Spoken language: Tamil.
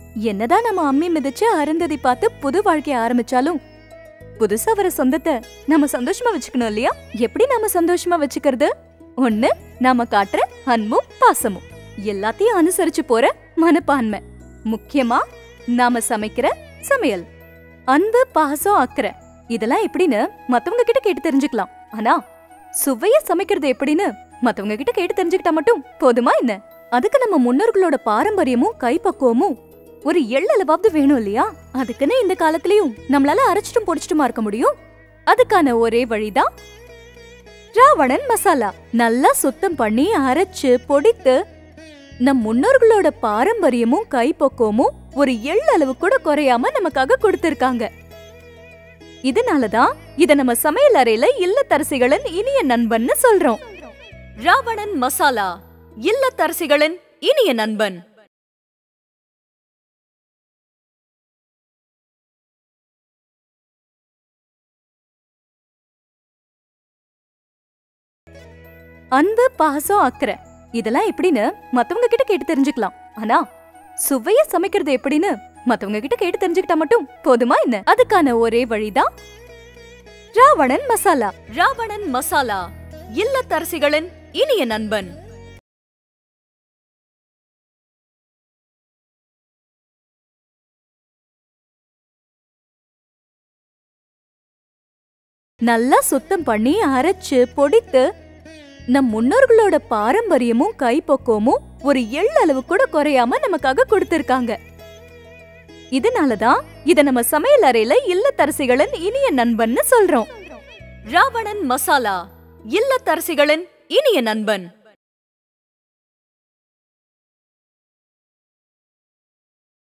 என்னதான் நம்ம அம்மி மிதிச்சு அருந்ததி பார்த்து புது வாழ்க்கைய ஆரம்பிச்சாலும் புதுசா வர சொந்தத்தை நம்ம சந்தோஷமா வச்சுக்கணும் இல்லையா எப்படி நாம சந்தோஷமா வச்சுக்கிறது ஒண்ணு நாம காட்டுற அன்பும் பாசமும் எல்லாத்தையும் அனுசரிச்சு போற மனப்பான்மை முக்கியமா நாம சமைக்கிற சமையல் அன்பு பாசம் அக்கறை இதெல்லாம் எப்படின்னு மத்தவங்க கிட்ட கேட்டு தெரிஞ்சுக்கலாம் ஆனா சுவைய சமைக்கிறது எப்படின்னு மத்தவங்க கிட்ட கேட்டு தெரிஞ்சுக்கிட்டா மட்டும் போதுமா என்ன அதுக்கு நம்ம முன்னோர்களோட பாரம்பரியமும் கைப்பக்குவமும் ஒரு எள்ளளவாவது வேணும் இல்லையா அதுக்குன்னு இந்த காலத்துலயும் நம்மளால அரைச்சிட்டும் பொடிச்சிட்டுமா இருக்க முடியும் அதுக்கான ஒரே வழிதான் ராவணன் மசாலா நல்லா சுத்தம் பண்ணி அரைச்சு பொடித்து நம் முன்னோர்களோட பாரம்பரியமும் கைப்பக்குவமும் ஒரு எள்ளளவு கூட குறையாம நமக்காக கொடுத்திருக்காங்க இதனாலதான் இத நம்ம சமையல் அறையில இல்லத்தரசிகளின் இனிய நண்பன்னு சொல்றோம் ராவணன் மசாலா இல்லத்தரசிகளின் இனிய நண்பன் அன்பு பாசம் அக்கறை இதெல்லாம் எப்படின்னு மத்தவங்க கிட்ட கேட்டு தெரிஞ்சுக்கலாம் ஆனா சுவைய சமைக்கிறது எப்படின்னு மத்தவங்க கிட்ட கேட்டு தெரிஞ்சுக்கிட்டா மட்டும் போதுமா என்ன அதுக்கான ஒரே வழிதான் ராவணன் மசாலா ராவணன் மசாலா இல்லத்தரசிகளின் இனிய நண்பன் நல்லா சுத்தம் பண்ணி அரைச்சு பொடித்து நம் முன்னோர்களோட பாரம்பரியமும் கைப்பக்குவமும் ஒரு எள்ளளவு கூட குறையாம நமக்காக கொடுத்திருக்காங்க இதனாலதான் இத நம்ம சமையல் அறையில இல்லத்தரசிகளின் இனிய நண்பன்னு சொல்றோம் ராவணன் மசாலா இல்லத்தரசிகளின் இனிய நண்பன்